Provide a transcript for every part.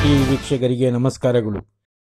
TV ವೀಕ್ಷಕರಿಗೆ ನಮಸ್ಕಾರಗಳು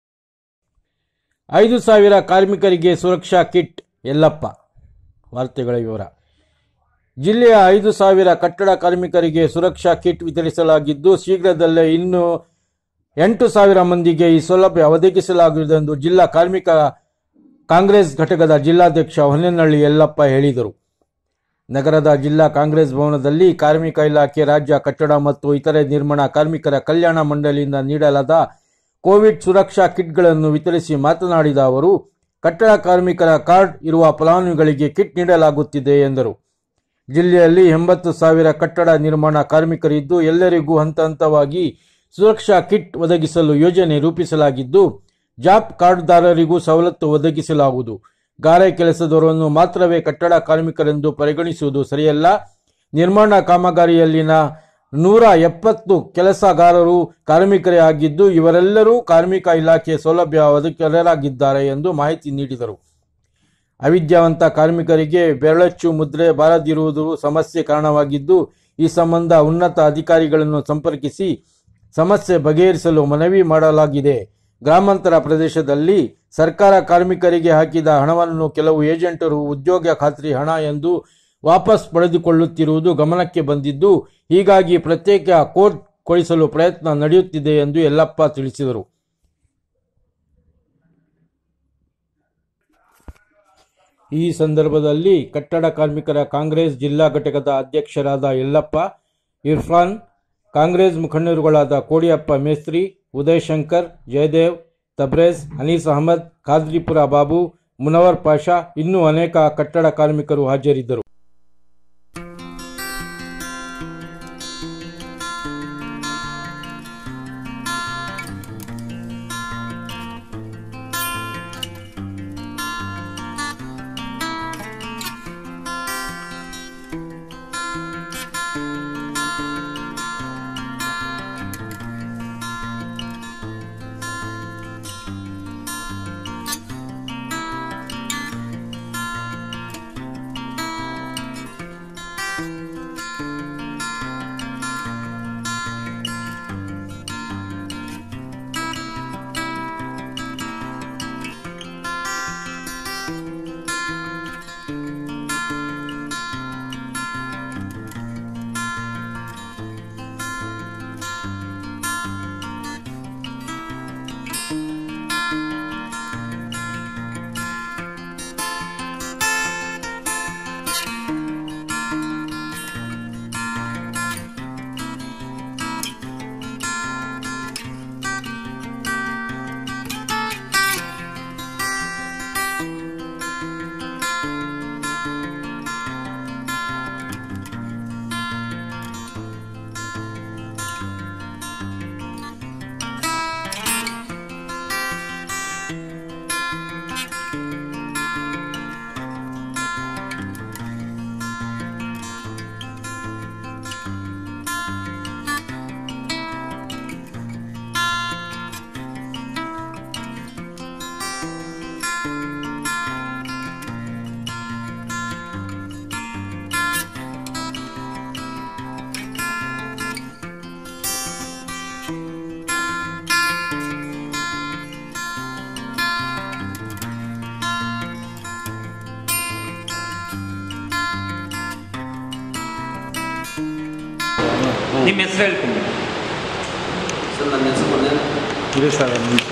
ಐದು ಸಾವಿರ ಕಾರ್ಮಿಕರಿಗೆ ಸುರಕ್ಷಾ ಕಿಟ್ ಯಲ್ಲಪ್ಪ ವಾರ್ತೆಗಳ ವಿವರ ಜಿಲ್ಲೆಯ ಐದು ಸಾವಿರ ಕಟ್ಟಡ ಕಾರ್ಮಿಕರಿಗೆ ಸುರಕ್ಷಾ ಕಿಟ್ ವಿತರಿಸಲಾಗಿದ್ದು ಶೀಘ್ರದಲ್ಲೇ ಇನ್ನು ಎಂಟು ಸಾವಿರ ಮಂದಿಗೆ ಈ ಸೌಲಭ್ಯ ಒದಗಿಸಲಾಗುವುದು ಎಂದು ಜಿಲ್ಲಾ ಕಾರ್ಮಿಕ ಕಾಂಗ್ರೆಸ್ ಘಟಕದ ಜಿಲ್ಲಾಧ್ಯಕ್ಷ ಹೊನ್ನೆನಹಳ್ಳಿ ಯಲ್ಲಪ್ಪ ಹೇಳಿದರು ನಗರದ ಜಿಲ್ಲಾ ಕಾಂಗ್ರೆಸ್ ಭವನದಲ್ಲಿ ಕಾರ್ಮಿಕ ಇಲಾಖೆ ರಾಜ್ಯ ಕಟ್ಟಡ ಮತ್ತು ಇತರೆ ನಿರ್ಮಾಣ ಕಾರ್ಮಿಕರ ಕಲ್ಯಾಣ ಮಂಡಳಿಯಿಂದ ನೀಡಲಾದ ಕೋವಿಡ್ ಸುರಕ್ಷಾ ಕಿಟ್ಗಳನ್ನು ವಿತರಿಸಿ ಮಾತನಾಡಿದ ಅವರು ಕಟ್ಟಡ ಕಾರ್ಮಿಕರ ಕಾರ್ಡ್ ಇರುವ ಫಲಾನುಭವಿಗಳಿಗೆ ಕಿಟ್ ನೀಡಲಾಗುತ್ತಿದೆ ಎಂದರು ಜಿಲ್ಲೆಯಲ್ಲಿ ಎಂಬತ್ತು ಸಾವಿರ ಕಟ್ಟಡ ನಿರ್ಮಾಣ ಕಾರ್ಮಿಕರಿದ್ದು ಎಲ್ಲರಿಗೂ ಹಂತ ಹಂತವಾಗಿ ಸುರಕ್ಷಾ ಕಿಟ್ ಒದಗಿಸಲು ಯೋಜನೆ ರೂಪಿಸಲಾಗಿದ್ದು ಜಾಬ್ ಕಾರ್ಡ್ದಾರರಿಗೂ ಸವಲತ್ತು ಒದಗಿಸಲಾಗುವುದು ಗಾರೆ ಕೆಲಸದವರನ್ನು ಮಾತ್ರವೇ ಕಟ್ಟಡ ಕಾರ್ಮಿಕರೆಂದು ಪರಿಗಣಿಸುವುದು ಸರಿಯಲ್ಲ ನಿರ್ಮಾಣ ಕಾಮಗಾರಿಯಲ್ಲಿನ ನೂರ ಎಪ್ಪತ್ತು ಕೆಲಸಗಾರರು ಕಾರ್ಮಿಕರೇ ಆಗಿದ್ದು ಇವರೆಲ್ಲರೂ ಕಾರ್ಮಿಕ ಇಲಾಖೆ ಸೌಲಭ್ಯ ಒದಗಿಸಲಾಗಿದ್ದಾರೆ ಎಂದು ಮಾಹಿತಿ ನೀಡಿದರು ಅವಿದ್ಯಾವಂತ ಕಾರ್ಮಿಕರಿಗೆ ಬೆರಳಚ್ಚು ಮುದ್ರೆ ಬಾರದಿರುವುದು ಸಮಸ್ಯೆ ಕಾರಣವಾಗಿದ್ದು ಈ ಸಂಬಂಧ ಉನ್ನತ ಅಧಿಕಾರಿಗಳನ್ನು ಸಂಪರ್ಕಿಸಿ ಸಮಸ್ಯೆ ಬಗೆಹರಿಸಲು ಮನವಿ ಮಾಡಲಾಗಿದೆ ಗ್ರಾಮಾಂತರ ಪ್ರದೇಶದಲ್ಲಿ ಸರ್ಕಾರ ಕಾರ್ಮಿಕರಿಗೆ ಹಾಕಿದ ಹಣವನ್ನು ಕೆಲವು ಏಜೆಂಟರು ಉದ್ಯೋಗ ಖಾತ್ರಿ ಹಣ ಎಂದು ವಾಪಸ್ ಪಡೆದುಕೊಳ್ಳುತ್ತಿರುವುದು ಗಮನಕ್ಕೆ ಬಂದಿದ್ದು ಹೀಗಾಗಿ ಪ್ರತ್ಯೇಕ ಕೋರ್ಟ್ ಕೊಡಿಸಲು ಪ್ರಯತ್ನ ನಡೆಯುತ್ತಿದೆ ಎಂದು ಯಲ್ಲಪ್ಪ ತಿಳಿಸಿದರು ಈ ಸಂದರ್ಭದಲ್ಲಿ ಕಟ್ಟಡ ಕಾರ್ಮಿಕರ ಕಾಂಗ್ರೆಸ್ ಜಿಲ್ಲಾ ಘಟಕದ ಅಧ್ಯಕ್ಷರಾದ ಯಲ್ಲಪ್ಪ ಇರ್ಫಾನ್ ಕಾಂಗ್ರೆಸ್ ಮುಖಂಡರುಗಳಾದ ಕೋಡಿಯಪ್ಪ ಮೇಸ್ತ್ರಿ ಉದಯ್ ಶಂಕರ್ ಜಯದೇವ್ ತಬ್ರೇಜ್ ಅನೀಸ್ ಅಹಮದ್ ಖಾದ್ರಿಪುರ ಬಾಬು ಮುನವರ್ ಪಾಷಾ ಇನ್ನೂ ಅನೇಕ ಕಟ್ಟಡ ಕಾರ್ಮಿಕರು ಹಾಜರಿದ್ದರು ನಿಮ್ಮ ಹೆಸರು ಹೇಳ್ತೀನಿ ಸರ್ ನನ್ನ ಹೆಸರು ಮೊನ್ನೆ ಇದೆ ಸರ್ ಒಂದು ನಿಮಿಷ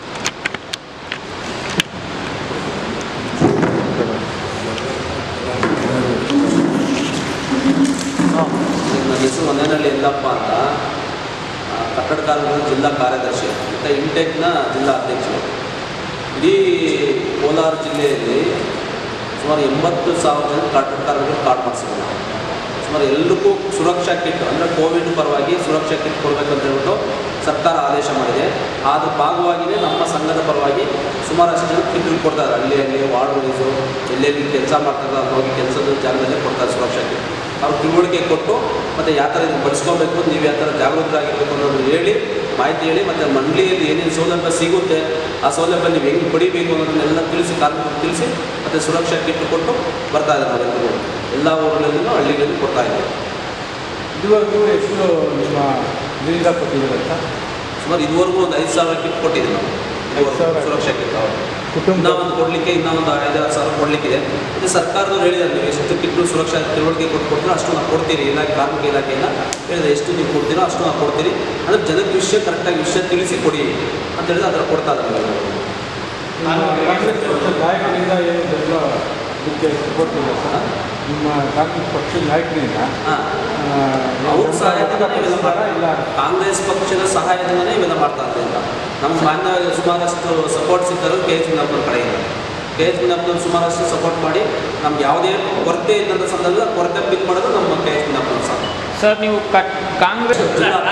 ನನ್ನ ಹೆಸರು ಮೊನ್ನೆನಲ್ಲಿ ಎಲ್ಲಪ್ಪ ಅಂತ ಆ, ಕಟ್ಟಡ ಕಾರ್ಮಿಕರ ಜಿಲ್ಲಾ ಕಾರ್ಯದರ್ಶಿ ಮತ್ತು ಇಂಟೆಕ್ನ ಜಿಲ್ಲಾ ಅಧ್ಯಕ್ಷರು ಇಡೀ ಕೋಲಾರ ಜಿಲ್ಲೆಯಲ್ಲಿ ಸುಮಾರು ಎಂಬತ್ತು ಸಾವಿರ ಜನ ಕಟ್ಟಡ ಕಾರ್ಮಿಕರು ಕಾರ್ಡ್ ಮಾಡಿಸಿದ್ರು ಸುಮಾರು ಎಲ್ಲರಿಗೂ ಸುರಕ್ಷಾ ಕಿಟ್ ಅಂದರೆ ಕೋವಿಡ್ ಪರವಾಗಿ ಸುರಕ್ಷಾ ಕಿಟ್ ಕೊಡಬೇಕಂತ ಹೇಳ್ಬಿಟ್ಟು ಸರ್ಕಾರ ಆದೇಶ ಮಾಡಿದೆ ಅದ್ರ ಭಾಗವಾಗಿಯೇ ನಮ್ಮ ಸಂಘದ ಪರವಾಗಿ ಸುಮಾರಷ್ಟು ಜನ ಕಿಟ್ ಕೊಡ್ತಾರೆ ಹಳ್ಳಿಯಲ್ಲಿ ವಾರ್ಡ್ ವೈಸು ಎಲ್ಲೆಲ್ಲಿ ಕೆಲಸ ಮಾಡ್ತಾರೆ ಅವ್ರು ಹೋಗಿ ಕೆಲಸದ ಜಾಗದಲ್ಲೇ ಕೊಡ್ತಾರೆ ಸುರಕ್ಷಾ ಕಿಟ್ ಅವ್ರು ತಿಳುವಳಿಕೆ ಕೊಟ್ಟು ಮತ್ತು ಯಾವ ಥರ ಇದು ಬಳಸ್ಕೋಬೇಕು ನೀವು ಯಾವ ಥರ ಜಾಗೃತರಾಗಿರ್ಬೇಕು ಅನ್ನೋದು ಹೇಳಿ ಮಾಹಿತಿ ಹೇಳಿ ಮತ್ತು ಮಂಡಳಿಯಲ್ಲಿ ಏನೇನು ಸೌಲಭ್ಯ ಸಿಗುತ್ತೆ ಆ ಸೌಲಭ್ಯ ನೀವು ಹೆಂಗೆ ಪಡಿಬೇಕು ಅನ್ನೋದನ್ನೆಲ್ಲ ತಿಳಿಸಿ ಕಾರ್ಮಿಕರು ತಿಳಿಸಿ ಮತ್ತು ಸುರಕ್ಷಾ ಕಿಟ್ ಕೊಟ್ಟು ಬರ್ತಾ ಇದ್ದಾರೆ ನಾವೆಲ್ಲರೂ ಎಲ್ಲ ಊರುಗಳಲ್ಲೂ ಹಳ್ಳಿಗಳಲ್ಲಿ ಕೊಡ್ತಾ ಇದ್ದೀವಿ ಇದುವರೆಗೂ ಎಷ್ಟು ನಿಮ್ಮ ಇದರಿಂದ ಕೊಟ್ಟಿದ್ದೀರಂತ ಸುಮಾರು ಇದುವರೆಗೂ ಒಂದು ಐದು ಸಾವಿರ ಕಿಟ್ ಕೊಟ್ಟಿದ್ದೀವಿ ನಾವು ಇದುವರೆಗೂ ಸಾವಿರ? ಸುರಕ್ಷಾ ಕಿಟ್ ಕುಟುಂಬ ಇನ್ನೂ ಒಂದು ಕೊಡಲಿಕ್ಕೆ ಇನ್ನೂ ಒಂದು ಐದಾರು ಸಾವಿರ ಕೊಡಲಿಕ್ಕಿದೆ ಮತ್ತು ಸರ್ಕಾರದವ್ರು ಹೇಳಿದ್ದಾರೆ ನೀವು ಎಷ್ಟು ಕಿಟ್ಟು ಸುರಕ್ಷಾ ತಿಳುವಳಿಕೆ ಕೊಟ್ಟು ಕೊಡ್ತೀರೋ ಅಷ್ಟು ನಾವು ಕೊಡ್ತೀರಿ ಇಲಾಖೆ ಕಾರ್ಮಿಕ ಇಲಾಖೆಯಿಂದ ಹೇಳಿದ್ರೆ ಎಷ್ಟು ನೀವು ಕೊಡ್ತೀರೋ ಅಷ್ಟು ನಾವು ಕೊಡ್ತೀರಿ ಅಂದರೆ ಜನಕ್ಕೆ ವಿಷಯ ಕರೆಕ್ಟಾಗಿ ವಿಷಯ ತಿಳಿಸಿ ಕೊಡಿ ಅಂತ ಹೇಳಿದ್ರೆ ಅದರ ಕೊಡ್ತಾ ಇದ್ದಾರೆ ಕಾಂಗ್ರೆಸ್ ಪಕ್ಷದ ನಾಯಕರಿಂದ ಏನು ಬೆಂಬಲ ಇದಕ್ಕೆ ಸಪೋರ್ಟ್ ಇಲ್ಲ ಸರ್ ನಿಮ್ಮ ಕಾಂಗ್ರೆಸ್ ಪಕ್ಷದ ನಾಯಕರಿಂದ ಹಾಂ ಆ, ಅವ್ರ ಏನು ಸಹಾಯದಿಂದ ಇವೆಲ್ಲ ವ್ಯಕ್ತಪಡಿಸ್ತಾರಾ? ಇಲ್ಲ ಕಾಂಗ್ರೆಸ್ ಪಕ್ಷದ ಸಹಾಯದಿಂದನೇ ಇವೆಲ್ಲ ಮಾಡ್ತಾ ಇರಲಿಲ್ಲ ನಮ್ಮ ಮಾನ್ಯ ಸುಮಾರಷ್ಟು ಸಪೋರ್ಟ್ ಸಿಕ್ಕರು ಕೆ ಎಚ್ ಮುನಪ್ಪನ ಕಡೆಯಿಂದ ಕೆ ಎಚ್ ಮುನಪ್ಪನ ಸುಮಾರಷ್ಟು ಸಪೋರ್ಟ್ ಮಾಡಿ ನಮ್ಗೆ ಯಾವುದೇ ಕೊರತೆ ಇದ್ದಂಥ ಸಂದರ್ಭದಲ್ಲಿ ಕೊರತೆ ಬಿಲ್ ಮಾಡೋದು ನಮ್ಮ ಕೆ ಎಚ್ ಮುನಪ್ಪನ ಸಾಕು ಸರ್ ನೀವು ಕಟ್ ಕಾಂಗ್ರೆಸ್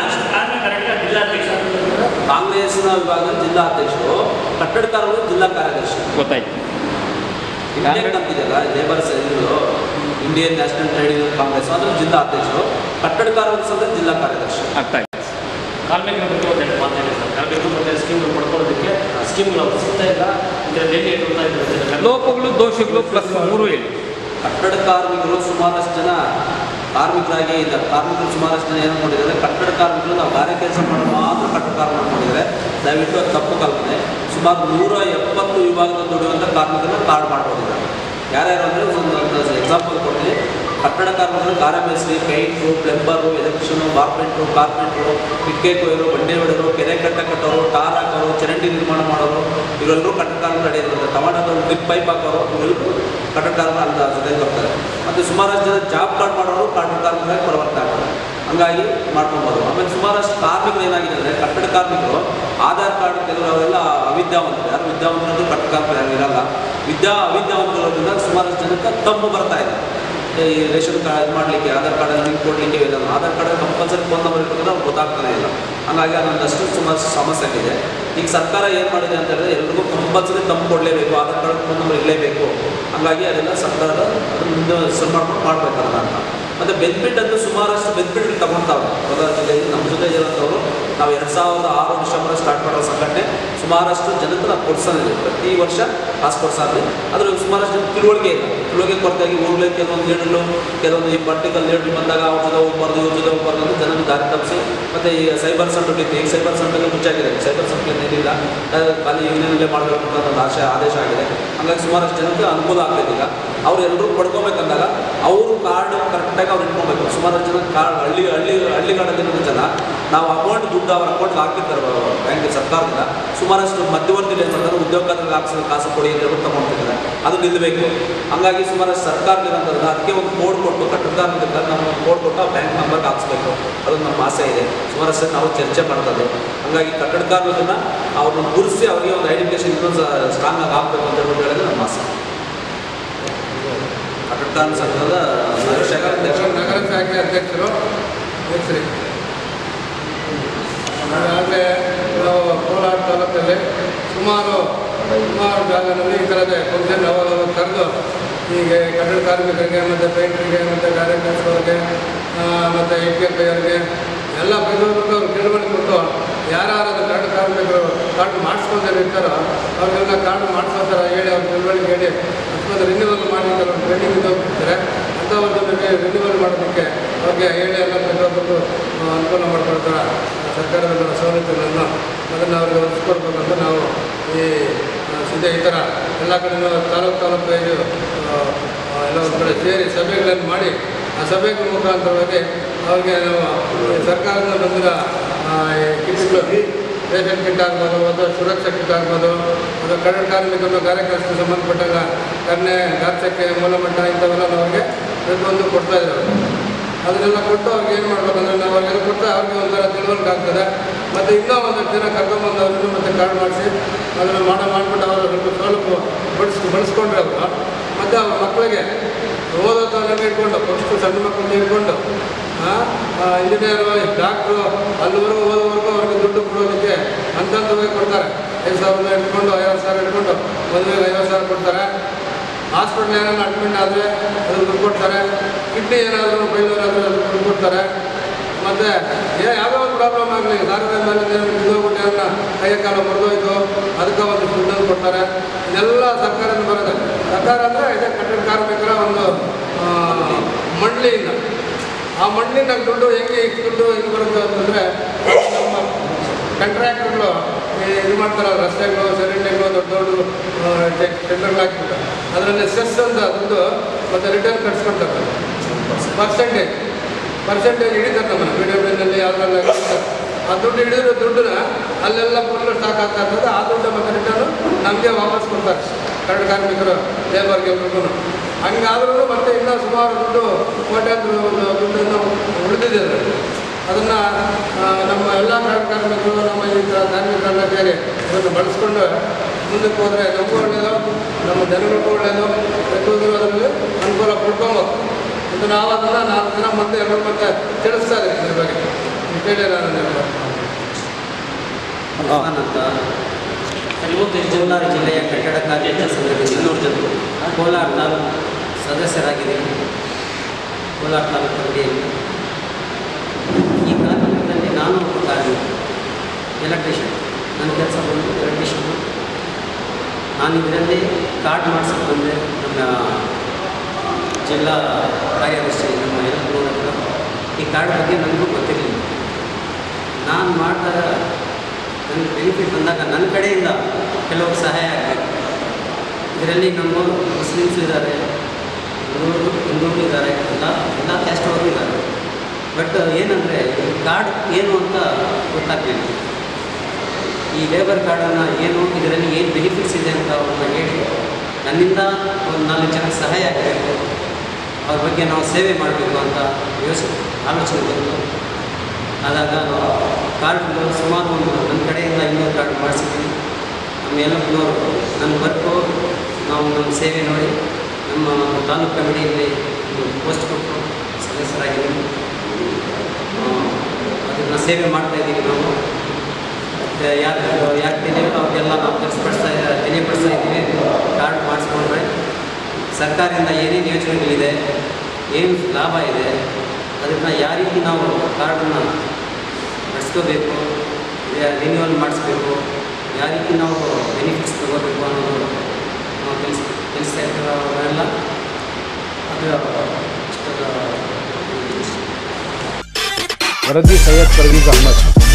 ಕಾಂಗ್ರೆಸ್ನ ವಿಭಾಗದ ಜಿಲ್ಲಾ ಅಧ್ಯಕ್ಷರು ಕಟ್ಟಡ ಕಾರ್ಮಿಕರು ಜಿಲ್ಲಾ ಕಾರ್ಯದರ್ಶಿ ಗೊತ್ತಾಯ್ತು ಇಂಡಿಯನ್ ಅಂತಿದೆಯಲ್ಲ ಲೇಬರ್ ಇದು Indian National Trade Union Congress ಅದ್ರ ಜಿಲ್ಲಾ ಅಧ್ಯಕ್ಷರು ಕಟ್ಟಡ ಕಾರ್ಮಿಕ ಸಂಘದ ಜಿಲ್ಲಾ ಕಾರ್ಯದರ್ಶಿ ಅರ್ಥ ಆಯ್ತು ಕಾರ್ಮಿಕರ ಬಗ್ಗೆ ಒಂದೆರಡು ಮಾತಾಡಿ ಸರ್ ಕಾರ್ಮಿಕರು ಮತ್ತೆ ಸ್ಕೀಮ್ಗಳು ಪಡ್ಕೊಳ್ಳೋದಕ್ಕೆ ಸ್ಕೀಮ್ಗಳು ಅವ್ರು ಸಿಗ್ತಾ ಇಲ್ಲ ಇದರಲ್ಲಿ ಎಲ್ಲಿ ಇಡ್ತಾ ಇದ್ದಾರೆ ಲೋಪಗಳು ದೋಷಗಳು ಪ್ಲಸ್ ಮೂರು ಹೇಳಿ ಕಟ್ಟಡ ಕಾರ್ಮಿಕರು ಸುಮಾರಷ್ಟು ಜನ ಕಾರ್ಮಿಕರಾಗಿ ಇದ್ದಾರೆ ಕಾರ್ಮಿಕರು ಸುಮಾರಷ್ಟು ಜನ ಏನು ಮಾಡಿದ್ದಾರೆ ಕಟ್ಟಡ ಕಾರ್ಮಿಕರು ನಾವು ಗಾರೆ ಕೆಲಸ ಮಾಡೋ ಮಾತ್ರ ಕಟ್ಟಡ ಕಾರ್ಮಿಕರು ಮಾಡಿದ್ದಾರೆ ದಯವಿಟ್ಟು ಅದು ತಪ್ಪು ಕಲ್ಪನೆ ಸುಮಾರು ನೂರ ಎಪ್ಪತ್ತು ವಿಭಾಗದ ದುಡಿಯುವಂಥ ಕಾರ್ಮಿಕರನ್ನ ಕಾರ್ಡ್ ಮಾಡ್ಕೊಂಡಿದ್ದಾರೆ ಯಾರ್ಯಾರು ಅಂದರೆ ಒಂದು ಎಕ್ಸಾಂಪಲ್ ಕೊಡ್ತೀನಿ ಕಟ್ಟಡ ಕಾರ್ಮಿಕರು ಗಾರೆ ಮೇಸ್ತ್ರಿ painter plumber electrician carpenter carpenter ಇಟ್ಕೆ ಕೊಯ್ಯರು ಬಂಡೆ ಹೊಡೆರು ಕೆರೆ ಕಟ್ಟ ಕಟ್ಟೋರು ಟಾರ್ ಹಾಕೋರು ಚರಂಡಿ ನಿರ್ಮಾಣ ಮಾಡೋರು ಇವರೆಲ್ಲರೂ ಕಟ್ಟಡ ಕಾರ್ಮಿಕರು ನಡೆಯೋದು ಟಮಾಟೋ ಡ್ರಿಪ್ ಪೈಪ್ ಹಾಕೋರು ಇವರೆಲ್ಲರೂ ಕಟ್ಟಡ ಕಾರ್ಮಿಕರು ಅಂತ ಜೊತೆಗೆ ಬರ್ತಾರೆ ಮತ್ತು ಸುಮಾರಷ್ಟು ಜನ ಜಾಬ್ ಕಾರ್ಡ್ ಮಾಡೋರು ಕಟ್ಟಡ ಕಾರ್ಮಿಕರಾಗಿ ಪರಿವರ್ತನೆ ಆಗ್ತಾರೆ ಹಂಗಾಗಿ ಮಾಡ್ಕೊಬೋದು ಆಮೇಲೆ ಸುಮಾರಷ್ಟು ಕಾರ್ಮಿಕರು ಏನಾಗಿದೆ ಅಂದರೆ ಕಟ್ಟಡ ಕಾರ್ಮಿಕರು ಆಧಾರ್ ಕಾರ್ಡ್ ಕೆಲವರು ಅವರೆಲ್ಲ ಅವಿದ್ಯಾವಂತರು ಯಾರು ವಿದ್ಯಾವಂತರು ಕಟ್ಟಡ ಕಾರ್ಮಿಕರು ಯಾರು ಇರಲ್ಲ ವಿದ್ಯಾ ಅವಿದ್ಯಾವಂತರೋದ್ರಿಂದ ಸುಮಾರಷ್ಟು ಜನಕ್ಕೆ ತಪ್ಪು ಬರ್ತಾ ಇದೆ ಈ ರೇಷನ್ ಕಾರ್ಡ್ ಇದು ಮಾಡಲಿಕ್ಕೆ ಆಧಾರ್ ಕಾರ್ಡಲ್ಲಿ ಲಿಂಕ್ ಕೊಡಲಿಕ್ಕೆ ಇದನ್ನು Aadhaar card compulsory phone number ಇರ್ತದೆ ಅವ್ರು ಗೊತ್ತಾಗ್ತಾನೆ ಇಲ್ಲ ಹಂಗಾಗಿ ಅದೊಂದಷ್ಟು ಸುಮಾರು ಸಮಸ್ಯೆ ಆಗಿದೆ ಈಗ ಸರ್ಕಾರ ಏನು ಮಾಡಿದೆ ಅಂತ ಹೇಳಿದ್ರೆ ಎಲ್ರಿಗೂ ಕಂಪಲ್ಸರಿ ತಮ್ಮ ಕೊಡಲೇಬೇಕು ಆಧಾರ್ ಕಾರ್ಡ್ ಫೋನ್ ನಂಬರ್ ಇರಲೇಬೇಕು ಹಂಗಾಗಿ ಅದೆಲ್ಲ ಸರ್ಕಾರ ಅದನ್ನ ಮುಂದೆ ಸರ್ ಮಾಡ್ಕೊಂಡು ಮಾಡ್ಬೇಕಲ್ಲ ಅಂತ ಮತ್ತು ಬೆನಿಫಿಟ್ ಅಂತ ಸುಮಾರಷ್ಟು ಬೆನಿಫಿಟ್ ತಗೊಳ್ತಾವೆ ಕೋಲಾರ ಜಿಲ್ಲೆಯಲ್ಲಿ ನಮ್ಮ ಜೊತೆ ಇರೋಂಥವ್ರು ನಾವು ಎರಡು ಸಾವಿರದ ಆರು ಡಿಸೆಂಬರ್ ಸ್ಟಾರ್ಟ್ ಮಾಡೋ ಸಂಘಟನೆ ಸುಮಾರಷ್ಟು ಜನಕ್ಕೆ ನಾವು ಕೊಡ್ಸೋದಿದೆ ಪ್ರತಿ ವರ್ಷ ಕಾಸು ಕೊಡ್ಸಾದ್ರೆ ಆದರೆ ಸುಮಾರಷ್ಟು ಜನ ತಿಳುವಳಿಕೆ ಇಲ್ಲ ತಿಳುವಳಿಕೆ ಕೊರತೆಯಾಗಿ ಊರ್ಗಳಲ್ಲಿ ಕೆಲವೊಂದು ಲೀಡರ್ಗಳು ಕೆಲವೊಂದು ಈ ಪರ್ಟಿಕಲ್ ಲೀಡರ್ ಬಂದಾಗ ಅವ್ರ ಜೊತೆ ಹೋಗ್ಬಾರ್ದು ಇವ್ರ ಜೊತೆ ಹೋಗ್ಬಾರ್ದು ಅಂತ ಜನನ ದಾರಿ ತಪ್ಪಿಸಿ ಮತ್ತು ಈ ಸೈಬರ್ ಸೆಂಟರ್ ಇತ್ತು ಈಗ ಸೈಬರ್ ಸೆಂಟರ್ ಮುಚ್ಚಾಗಿದೆ ಸೈಬರ್ ಸೆಂಟರ್ ಏನಿಲ್ಲ ಅದು ಖಾಲಿ ಯೂನಿಯನಲ್ಲೇ ಮಾಡಬೇಕು ಅಂತ ಒಂದು ಆಶೆ ಆದೇಶ ಆಗಿದೆ ಹಾಗಾಗಿ ಸುಮಾರಷ್ಟು ಜನಕ್ಕೆ ಅನುಕೂಲ ಆಗ್ತದೆ ಈಗ ಅವ್ರು ಎಲ್ಲರೂ ಪಡ್ಕೊಬೇಕಂದಾಗ ಅವರು ಕಾರ್ಡ್ ಕರೆಕ್ಟಾಗಿ ಅವ್ರು ಇಟ್ಕೊಬೇಕು ಸುಮಾರು ಜನ ಕಾರ್ಡ್ ಹಳ್ಳಿ ಹಳ್ಳಿ ಹಳ್ಳಿಗಾಡಲ್ಲಿರೋ ಜನ ನಾವು ಅಕೌಂಟ್ ದುಡ್ಡು ಅವ್ರ ಅಕೌಂಟ್ಗೆ ಹಾಕಿರ್ತಾರೆ ಬ್ಯಾಂಕ್ ಸರ್ಕಾರದಿಂದ ಸುಮಾರಷ್ಟು ಮಧ್ಯವರ್ತಿಗಳು ಏನು ಮಾಡ್ತಾರೆ ಉದ್ಯೋಗಕ್ಕೆ ಹಾಕ್ಸಿದ ಕಾಸು ಕೊಡಿ ಅಂತ ಹೇಳ್ಬಿಟ್ಟು ತಗೊಂಡ್ತಿದ್ದಾರೆ ಅದು ನಿಲ್ಲಬೇಕು ಹಂಗಾಗಿ ಸುಮಾರಷ್ಟು ಸರ್ಕಾರದಿರೋಂಥದ್ದು ಅದಕ್ಕೆ ಒಂದು ಕೋಡ್ ಕೊಟ್ಟು ಕಟ್ಟಡದಾರರಿಂದ ನಾವು ಒಂದು ಕೋಡ್ ಕೊಟ್ಟು ಆ ಬ್ಯಾಂಕ್ ನಂಬರ್ಗೆ ಹಾಕ್ಸ್ಬೇಕು ಅದು ನಮ್ಮ ಆಸೆ ಇದೆ ಸುಮಾರಷ್ಟು ಸಲ ನಾವು ಚರ್ಚೆ ಮಾಡ್ತದೆ ಹಂಗಾಗಿ ಕಟ್ಟಡ ಕಾರ್ಮಿಕರನ್ನ ಅವ್ರನ್ನ ಗುರುಸಿ ಅವರಿಗೆ ಒಂದು ಐಡೆಂಟಿಫಿಕೇಶನ್ ಇನ್ನೊಂದು ಸ್ಟ್ರಾಂಗ್ ಆಗಿ ಹಾಕ್ಬೇಕು ಅಂತ ಹೇಳ್ಬಿಟ್ಟು ಹೇಳಿದ್ರೆ ನಮ್ಮ ಆಸೆ ಕಟ್ಟಡ ಕಾರ್ಮಿಕ ಸಂಘದ ಶಾಖಾ ಅಧ್ಯಕ್ಷ ನಗರ ಶಾಖೆ ಅಧ್ಯಕ್ಷರು ಹೆಸರಿ ಈಗಾಗಲೇ ನಾವು ಕೋಲಾರ ತಾಲೂಕಲ್ಲಿ ಸುಮಾರು ಸುಮಾರು ಜಾಗದಲ್ಲಿ ಈ ಥರದ ಫಂಕ್ಷನ್ ಅವಾಗ ಕರೆದು ಹೀಗೆ ಕಟ್ಟಡ ಕಾರ್ಮಿಕರಿಗೆ ಮತ್ತು ಪೇಂಟ್ರಿಗೆ ಮತ್ತು ಗಾರೆ ಕೆಲಸದವ್ರಿಗೆ ಮತ್ತು ಇಟ್ಟಿಗೆ ಕೈಯವ್ರಿಗೆ ಎಲ್ಲ ಪ್ರತಿಯೊಬ್ಬರಿಗೂ ಅವ್ರು ತಿಳುವಳಿಕೆ ಕೊಟ್ಟು ಯಾರ್ಯಾರು ಕಟ್ಟಡ ಕಾರ್ಮಿಕರು ಕಾರ್ಡ್ ಮಾಡಿಸ್ಕೊಂಡ್ರೆ ಇರ್ತಾರೋ ಅವ್ರಿಗೆಲ್ಲ ಕಾರ್ಡ್ ಮಾಡಿಸೋ ಥರ ಹೇಳಿ ಅವ್ರ ತಿಳುವಳಿಕೆ ಹೇಳಿ ಅಥವಾ ರಿನ್ಯೂವಲ್ ಮಾಡಿ ಕೆಲವರು ಟ್ರೈನಿಂಗ್ ಹೋಗ್ತಿರ್ತಾರೆ ಅಂಥವ್ರಿಗೆ ರಿನ್ಯೂವಲ್ ಮಾಡೋದಕ್ಕೆ ಅವ್ರಿಗೆ ಹೇಳಿ ಎಲ್ಲ ಪ್ರತಿಯೊಬ್ಬರಿಗೂ ಆ, ಅನುಕೂಲ ಮಾಡಿಕೊಡ್ತಾರೆ ಸರ್ಕಾರದ ಸವಲತ್ತುಗಳನ್ನು ಅದನ್ನು ಅವ್ರಿಗೆ ಒದಗಿಸ್ಕೊಡ್ಬೇಕಂತ ನಾವು ಈ ಆ, ಸಿದ್ಧ ಈ ಥರ ಎಲ್ಲ ಕಡೆಯೂ ತಾಲೂಕು ತಾಲೂಕು ಇದು ಆ, ಆ, ಎಲ್ಲ ಒಂದು ಕಡೆ ಸೇರಿ ಸಭೆಗಳನ್ನು ಮಾಡಿ ಆ ಸಭೆಗಳ ಮುಖಾಂತರವಾಗಿ ಅವ್ರಿಗೆ ನಾವು ಈ ಸರ್ಕಾರದಿಂದ ಬಂದಿರೋ ಆ, ಈ ಕಿಟ್ಗಳು ರೇಷನ್ ಕಿಟ್ ಆಗ್ಬೋದು ಅಥವಾ ಸುರಕ್ಷಾ ಕಿಟ್ ಆಗ್ಬೋದು ಅಥವಾ ಕನ್ನಡ ಕಾರ್ಮಿಕರು ಕಾರ್ಯಕರ್ತರಿಗೆ ಸಂಬಂಧಪಟ್ಟಾಗ ಕನ್ನೆ ಗಾತ್ರಕ್ಕೆ ಮೂಲಮಟ್ಟ ಇಂಥವೆಲ್ಲ ಅವ್ರಿಗೆ ಪ್ರತಿಯೊಂದು ಕೊಡ್ತಾ ಇದ್ದಾರೆ ಅದನ್ನೆಲ್ಲ ಕೊಟ್ಟು ಅವ್ರಿಗೆ ಏನು ಮಾಡ್ಬೇಕಂದ್ರೆ ನಾವು ಅವ್ರಿಗೆಲ್ಲ ಕೊಟ್ಟು ಅವ್ರಿಗೆ ಒಂಥರ ತಿಳುವಳಿಕೆ ಆಗ್ತದೆ ಮತ್ತು ಇನ್ನೂ ಒಂದಷ್ಟು ಜನ ಕರ್ಕೊಂಬಂದು ಅವ್ರನ್ನು ಮತ್ತೆ ಕಾರ್ಡ್ ಮಾಡಿಸಿ ಅದನ್ನು ಮಾಡೋ ಮಾಡಿಬಿಟ್ಟು ಅವರು ಸ್ವಲ್ಪ ಸೌಲಭ್ಯ ಬಡಿಸ್ ಬಳಸ್ಕೊಂಡ್ರೆ ಅವರು ಮತ್ತು ಅವ್ರ ಮಕ್ಕಳಿಗೆ ಓದೋ ತನಕ ಇಟ್ಕೊಂಡು ಫಸ್ಟು ಸಣ್ಣ ಮಕ್ಕಳನ್ನ ಇಟ್ಕೊಂಡು ಇಂಜಿನಿಯರು ಡಾಕ್ಟ್ರು ಅಲ್ಲಿವರೆಗೂ ಓದೋವರೆಗೂ ಅವ್ರಿಗೆ ದುಡ್ಡು ಕೊಡೋದಕ್ಕೆ ಅಂತಂತವೇ ಕೊಡ್ತಾರೆ ಐದು ಸಾವಿರ ಇಟ್ಕೊಂಡು ಐವತ್ತು ಸಾವಿರ ಇಟ್ಕೊಂಡು ಮದುವೆಗೆ ಐವತ್ತು ಸಾವಿರ ಕೊಡ್ತಾರೆ ಹಾಸ್ಪಿಟ್ಲ್ ಏನಾದ್ರು ಅಡ್ಮಿಟ್ ಆದರೆ ಅದ್ರ ದುಡ್ಡು ಕೊಡ್ತಾರೆ ಕಿಡ್ನಿ ಏನಾದರೂ ಫೈಲರ್ ಆದರೆ ಅದ್ರ ದುಡ್ಡು ಕೊಡ್ತಾರೆ ಮತ್ತು ಏ ಯಾವುದೋ ಒಂದು ಪ್ರಾಬ್ಲಮ್ ಆಗಲಿ ಸಾರಿಗೆ ಮೇಲೆ ಬಿದ್ದೋಗ್ಬಿಟ್ಟು ಏನಾರ ಕೈಯ ಕಾಲ ಮುರಿದೋಯ್ತು ಅದಕ್ಕೆ ಒಂದು ದುಡ್ಡನ್ನು ಕೊಡ್ತಾರೆ ಇದೆಲ್ಲ ಸರ್ಕಾರದಿಂದ ಬರುತ್ತೆ ಸರ್ಕಾರ ಅಂದರೆ ಇದೇ ಕಟ್ಟಡ ಕಾರ್ಮಿಕರ ಒಂದು ಆ, ಮಂಡಳಿಯಿಂದ ಆ ಮಣ್ಣಿನ ದುಡ್ಡು ಹೆಂಗೆ ಈ ದುಡ್ಡು ಹೆಂಗೆ ಬರುತ್ತೆ ಅಂತಂದರೆ ನಮ್ಮ ಕಾಂಟ್ರಾಕ್ಟ್ಗಳು ಇದು ಮಾಡ್ತಾರಲ್ಲ ರಸ್ತೆಗಳು ಚರಂಡಿಗಳು ದೊಡ್ಡ ದೊಡ್ಡ ಟೆಂಡರ್ಗಳು ಹಾಕ್ಬಿಟ್ಟು ಅದರಲ್ಲಿ ಸೆಸ್ ಅಂತ ದುಡ್ಡು ಮತ್ತು ರಿಟರ್ನ್ ಕಟ್ಸ್ಕೊಳ್ತಾರೆ ಪರ್ಸೆಂಟೇಜ್ ಪರ್ಸೆಂಟೇಜ್ ಹಿಡಿತಾರೆ ನಮ್ಮನ್ನು ವಿಡಿಯೋ ಬಿಲ್ನಲ್ಲಿ ಯಾವುದ್ರಲ್ಲಿ ಆ ದುಡ್ಡು ಹಿಡಿದಿರೋ ದುಡ್ಡನ್ನ ಅಲ್ಲೆಲ್ಲ ಫುಲ್ಲು ಸ್ಟಾಕ್ ಆಗ್ತಾ ಇರ್ತದೆ ಆ ದುಡ್ಡು ಮತ್ತು ರಿಟರ್ನು ನಮಗೆ ವಾಪಸ್ ಕೊಡ್ತಾರೆ ಕರಡು ಕಾರ್ಮಿಕರು ಲೇಬರ್ಗೆ ಎಲ್ರಿಗೂ ಹಂಗಾದ್ರೂ ಮತ್ತೆ ಇನ್ನೂ ಸುಮಾರು ದುಡ್ಡು ಕೋಟ್ಯಾಂತರ ದುಡ್ಡನ್ನು ಉಳಿದಿದೆ ಅದರಲ್ಲಿ ಅದನ್ನು ನಮ್ಮ ಎಲ್ಲ ಕರಡು ಕಾರ್ಮಿಕರು ನಮ್ಮ ಈ ಕ- ಕಾರ್ಮಿಕರನ್ನ ಸೇರಿ ಅದನ್ನು ಬಳಸ್ಕೊಂಡು ಮುಂದಕ್ಕೆ ಹೋದರೆ ನಮಗೂ ಒಳ್ಳೆಯದು ನಮ್ಮ ಜನಗಳಿಗೂ ಒಳ್ಳೆಯದು ಪ್ರತಿಯೊಂದು ಅದರಲ್ಲಿ ಅನುಕೂಲ ಪಡ್ಕೊಬೇಕು ಇದು ನಾವು ಅದನ್ನು ನಾಲ್ಕು ದಿನ ಮತ್ತೆ ಎರಡು ಮತ್ತೆ ತಿಳಿಸ್ತಾ ಇದ್ದೀವಿ ಇದ್ರ ಬಗ್ಗೆ ಕೇಳಿ ನಾನು ನಿಮ್ಗೆ. ಭಗವಾನ್ ಅಂತ ಕೋಲಾರ ಜಿಲ್ಲೆಯ ಕಟ್ಟಡ ಕಾರ್ಮಿಕ ಸಂಘದಿಂದ ಇನ್ನೂರು ಜನರು ಕೋಲಾರ ತಾಲೂಕು ಸದಸ್ಯರಾಗಿದ್ದೀನಿ ಕೋಲಾರ ತಾಲೂಕು ಕಮಿಟಿಯಲ್ಲಿ ಈ ಕಾರ್ಯಕ್ರಮದಲ್ಲಿ ನಾನು ಒಬ್ಬ ಕಾರ್ಮಿಕ ಎಲೆಕ್ಟ್ರಿಷಿಯನ್ ನನ್ನ ಕೆಲಸ ಬಂದು ಎಲೆಕ್ಟ್ರಿಷಿಯನ್ ನಾನು ಇದರಲ್ಲಿ ಕಾರ್ಡ್ ಮಾಡಿಸ್ಕೊಂಡು ಬಂದೆ ನಮ್ಮ ಜಿಲ್ಲಾ ಕಾರ್ಯದರ್ಶಿ ನಮ್ಮ ಎಲ್ಲ ಹತ್ರ ಈ ಕಾರ್ಡ್ ಬಗ್ಗೆ ನನಗೂ ಗೊತ್ತಿರಲಿಲ್ಲ ನಾನು ಮಾಡಿದಾಗ ನನಗೆ ಬೆನಿಫಿಟ್ ಬಂದಾಗ ನನ್ನ ಕಡೆಯಿಂದ ಕೆಲವು ಸಹಾಯ ಆಗಬೇಕು ಇದರಲ್ಲಿ ನಮ್ಮ ಮುಸ್ಲಿಮ್ಸ್ ಇದ್ದಾರೆ ಹಿಂದೂರು ಹಿಂದೂರು ಇದ್ದಾರೆ ಎಲ್ಲ ಎಲ್ಲ ಕ್ಯಾಸ್ಟ್ ಅವರು ಇದ್ದಾರೆ ಬಟ್ ಏನಂದರೆ ಈ ಕಾರ್ಡ್ ಏನು ಅಂತ ಗೊತ್ತಾಗಲಿಲ್ಲ ಈ ಲೇಬರ್ ಕಾರ್ಡನ್ನು ಏನು ಇದರಲ್ಲಿ ಏನು ಬೆನಿಫಿಟ್ಸ್ ಇದೆ ಅಂತ ಅವ್ರನ್ನ ಹೇಳಿ ನನ್ನಿಂದ ಒಂದು ನಾಲ್ಕು ಜನಕ್ಕೆ ಸಹಾಯ ಆಗಬೇಕು ಅವ್ರ ಬಗ್ಗೆ ನಾವು ಸೇವೆ ಮಾಡಬೇಕು ಅಂತ ಯೋಚನೆ ಆಲೋಚನೆ ಬಂತು ಆದಾಗ ನಾವು ಕಾರ್ಡ್ಗಳು ಸುಮಾರು ಒಂದು ನನ್ನ ಕಡೆಯಿಂದ ಇನ್ನೂರು ಕಾರ್ಡ್ ಮಾಡಿಸಿದ್ವಿ ನಮ್ಮ ಎಲ್ಲಪ್ಪನವರು ನನ್ನ ವರ್ಕು ನಾವು ನಮ್ಮ ಸೇವೆ ನೋಡಿ ನಮ್ಮ ತಾಲೂಕು ಕಮಿಟಿಯಲ್ಲಿ ಒಂದು ಪೋಸ್ಟ್ ಕೊಟ್ಟು ಸದಸ್ಯರಾಗಿದ್ದೀವಿ ಅದನ್ನು ಸೇವೆ ಮಾಡ್ತಾ ಇದ್ದೀವಿ ನಾವು ಮತ್ತೆ ಯಾರು ಯಾರು ತಿಳಿಯಲ್ಲ ಅವ್ರಿಗೆಲ್ಲ ನಾವು ತಿಳಿಸ್ಪಡಿಸ್ತಾ ತಿಳಿಯಪಡಿಸ್ತಾ ಇದ್ದೀವಿ ಕಾರ್ಡ್ ಮಾಡಿಸ್ಕೊಂಡ್ರೆ ಸರ್ಕಾರದಿಂದ ಏನೇನು ಯೋಜನೆಗಳಿದೆ ಏನು ಲಾಭ ಇದೆ ಅದನ್ನು ಯಾವ ರೀತಿ ನಾವು ಕಾರ್ಡನ್ನು ನಡೆಸ್ಕೋಬೇಕು ರಿನ್ಯೂವಲ್ ಮಾಡಿಸ್ಬೇಕು ಯಾವ ರೀತಿ ನಾವು ಬೆನಿಫಿಟ್ಸ್ ತಗೋಬೇಕು ಅನ್ನೋದು ನಾವು ತಿಳಿಸ್ ತಿಳಿಸ್ತಾ ಇರ್ತೀವಲ್ಲ ಅದು ಇಷ್ಟದ ವರದಿ ಸೈಯದ್ ಪರ್ವೀಜ್ ಅಹಮದ್